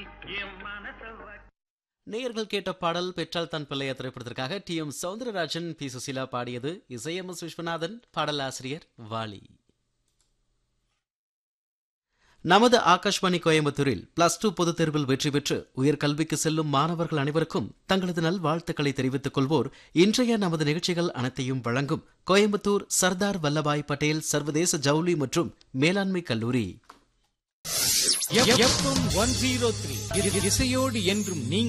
என் மனச வ- நேயர்கள் கேட்ட பாடல் பெற்றால் தன் பிள்ளைய திரைப்படத்திற்காக T M Soundararajan P Susheela பாடியது இசையம் எஸ் விஸ்வநாதன் பாடலாசிரியர் வாலி நமது ஆகாஷ்வாணி கோயம்புத்தூரில் பிளஸ் டூ பொதுத் தேர்வில் வெற்றி பெற்று உயர்கல்விக்கு செல்லும் மாணவர்கள் அனைவருக்கும் தங்களது நல்வாழ்த்துக்களை தெரிவித்துக் கொள்வோர் இன்றைய நமது நிகழ்ச்சிகள் அனைத்தையும் வழங்கும் கோயம்புத்தூர் சர்தார் வல்லபாய் பட்டேல் சர்வதேச ஜவுளி மற்றும் மேலாண்மை கல்லூரி எஃப்எம் ஒன் ஜீரோ த்ரீ இசையோடு என்றும் நீங்கள்